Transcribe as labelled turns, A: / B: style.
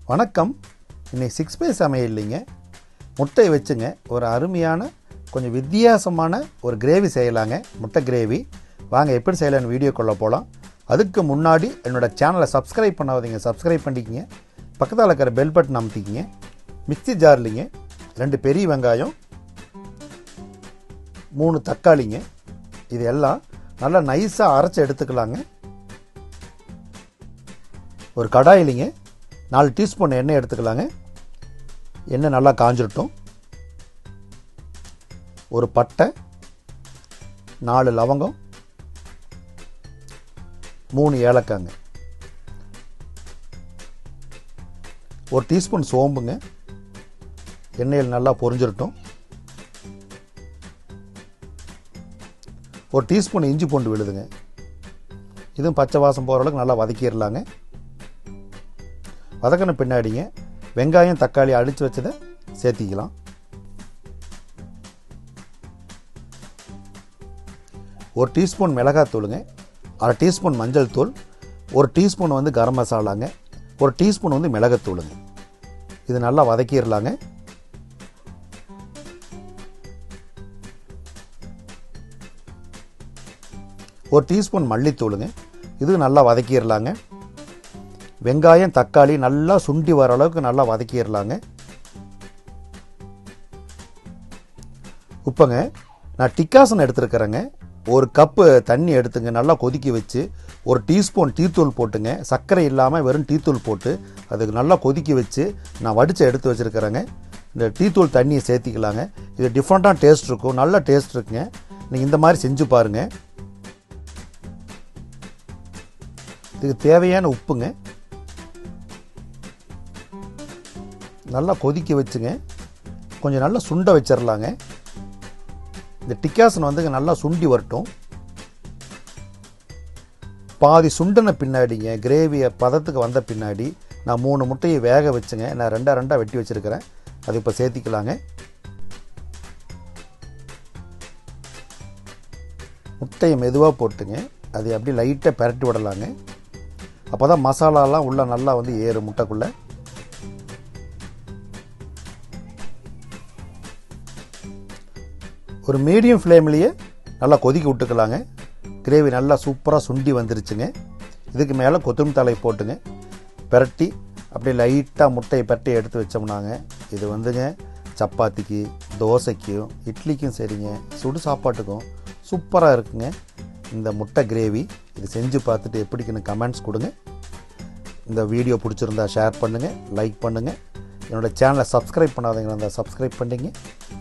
A: வணக்கம் இன்னைக்கு six by சமையல் இல்லைங்க முட்டை வச்சுங்க ஒரு அருமையான கொஞ்சம் வித்தியாசமான ஒரு கிரேவி செய்யலாங்க முட்டை கிரேவி வாங்க எப்படி செய்யலான்னு வீடியோக்குள்ளே போகலாம் அதுக்கு முன்னாடி என்னோட சேனலை சப்ஸ்கிரைப் பண்ணாதீங்க சப்ஸ்கிரைப் பண்ணிக்கிங்க பக்கத்தில் இருக்கிற பெல் பட்டன் அமுத்திக்கிங்க மிக்ஸி ஜார்லிங்க ரெண்டு பெரிய வெங்காயம் மூணு தக்காளிங்க இது எல்லாம் நல்லா நைஸாக அரைச்சி எடுத்துக்கலாங்க ஒரு கடாயிலிங்க நாலு டீஸ்பூன் எண்ணெய் எடுத்துக்கலாங்க எண்ணெய் நல்லா காஞ்சிரட்டும் ஒரு பட்டை நாலு லவங்கம் மூணு ஏலக்காங்க ஒரு டீஸ்பூன் சோம்புங்க எண்ணெயில் நல்லா பொரிஞ்சிரட்டும் ஒரு டீஸ்பூன் இஞ்சி பூண்டு விழுதுங்க இதுவும் பச்சை வாசம் போகிற அளவுக்கு நல்லா வதக்கிடலாங்க வதக்கின பின்னாடிங்க வெங்காயம் தக்காளி அடித்து வச்சதை சேர்த்திக்கலாம் ஒரு டீஸ்பூன் மிளகாத்தூளுங்க அரை டீஸ்பூன் மஞ்சள் தூள் ஒரு டீஸ்பூன் வந்து கரம் மசாலாங்க ஒரு டீஸ்பூன் வந்து மிளகாத்தூளுங்க இது நல்லா வதக்கிடலாங்க ஒரு டீஸ்பூன் மல்லித்தூளுங்க இது நல்லா வதக்கிடலாங்க வெங்காயம் தக்காளி நல்லா சுண்டி வர அளவுக்கு நல்லா வதக்கிடலாங்க உப்புங்க நான் டிக்காசன் எடுத்துருக்கிறேங்க ஒரு கப்பு தண்ணி எடுத்துங்க நல்லா கொதிக்க வச்சு ஒரு டீஸ்பூன் டீத்தூள் போட்டுங்க சர்க்கரை இல்லாமல் வெறும் டீத்தூள் போட்டு அதுக்கு நல்லா கொதிக்க வச்சு நான் வடித்து எடுத்து வச்சுருக்கிறேங்க இந்த டீத்தூள் தண்ணியை சேர்த்திக்கலாங்க இது டிஃப்ரெண்ட்டாக டேஸ்ட் இருக்கும் நல்ல டேஸ்ட் இருக்குங்க நீங்கள் இந்த மாதிரி செஞ்சு பாருங்கள் இதுக்கு தேவையான உப்புங்க நல்லா கொதிக்க வச்சுங்க கொஞ்சம் நல்லா சுண்ட வச்சிடலாங்க இந்த டிக்காசன் வந்து நல்லா சுண்டி வரட்டும் பாதி சுண்டின பின்னாடிங்க கிரேவியை பதத்துக்கு வந்த பின்னாடி நான் மூணு முட்டையை வேக வச்சுங்க நான் ரெண்டாக ரெண்டாக வெட்டி வச்சுருக்கிறேன் அது இப்போ சேர்த்திக்கலாங்க முட்டையை மெதுவாக போட்டுங்க அதை அப்படியே லைட்டாக பரட்டி விடலாங்க அப்போ தான் மசாலாலாம் உள்ளே நல்லா வந்து ஏறும் முட்டைக்குள்ளே ஒரு மீடியம் ஃப்ளேம்லேயே நல்லா கொதிக்க விட்டுக்கலாங்க கிரேவி நல்லா சூப்பராக சுண்டி வந்துருச்சுங்க இதுக்கு மேலே கொத்தமல்லி தலை போட்டுங்க பெரட்டி அப்படியே லைட்டாக முட்டையை பெரட்டி எடுத்து வச்சோம்னாங்க இது வந்துங்க சப்பாத்திக்கு தோசைக்கும் இட்லிக்கும் சரிங்க சுடு சாப்பாட்டுக்கும் சூப்பராக இருக்குங்க இந்த முட்டை கிரேவி இது செஞ்சு பார்த்துட்டு எப்படிக்குன்னு கமெண்ட்ஸ் கொடுங்க இந்த வீடியோ பிடிச்சிருந்தா ஷேர் பண்ணுங்கள் லைக் பண்ணுங்கள் என்னோடய சேனலை சப்ஸ்கிரைப் பண்ணாதீங்க இருந்தால் சப்ஸ்கிரைப் பண்ணிங்க